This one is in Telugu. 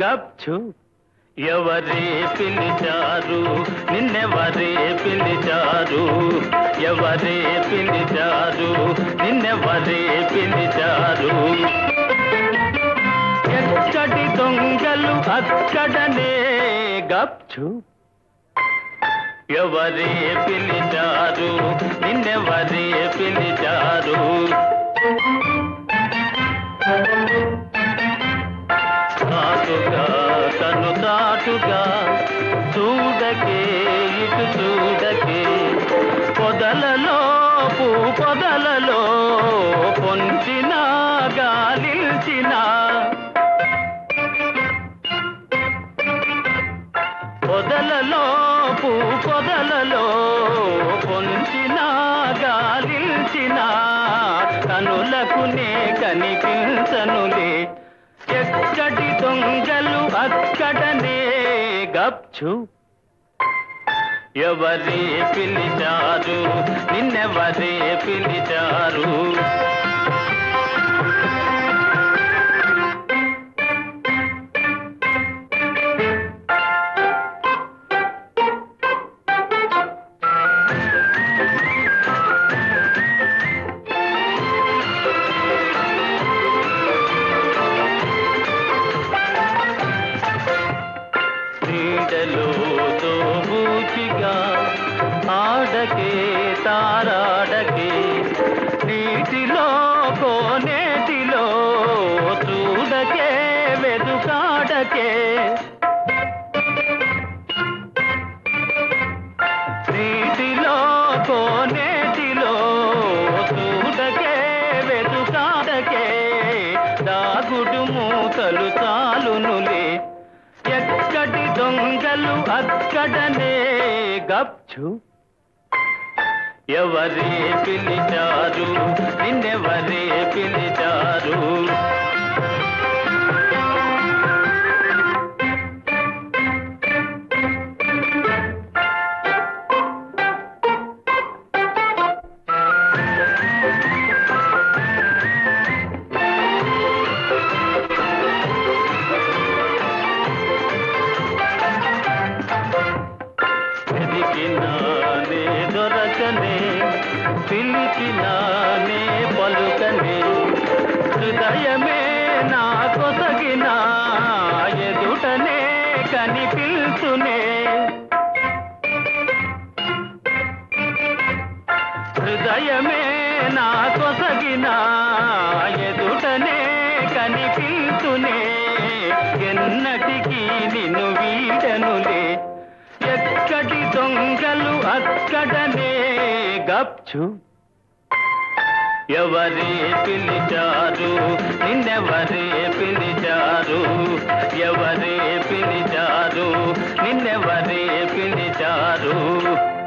గప్చు ఎవరే పిలిచారు నిన్నెవరే పిలిచారు ఎవరే పిలిచారు నిన్నెవరే పిలిచారు ఎక్కడి దొంగలు అక్కడనే గప్చు ఎవరే పిలిచారు నిన్నెవరే పిలిచారు చాటుగా కను చాటుగా చూడకే ఇటు చూడకే పొదలలో పూ పొదలలో పొంచిన గాలించిన పొదలలో పూ పొదలలో పొంచిన గాలించిన కనులకు నే కనిపించనులే ఎక్కడి దొంగలు అక్కడనే గప్చు ఎవరే పిలిచారు నిన్నెవరే పిలిచారు నీడలో తోబూచిగా ఆడకే తారాడకే నీటిలో కోనేటిలో చూడకే వెదుకాడకే నీటిలో కోనేటిలో చూడకే వెదుకాడకే దాగుడు మూతలు చాలునులే ఎక్కడి దొంగలు అక్కడనే గప్చు ఎవరే పిలిచారు నిన్నెవరే పిలిచారు వెతికినానే దొరకనే పిలిచినానే పలుకనే హృదయమే నా కొసగిన ఎదుటనే కనిపిల్చునే హృదయమే నా కొసగిన ఎదుటనే కనిపిల్చునే ఎన్నటికీ నిన్ను వీడనులే ఎక్కడి దొంగలు అక్కడనే గప్చు ఎవరే పిలిచారు నిన్నెవరే పిలిచారు ఎవరే పిలిచారు నిన్నెవరే పిలిచారు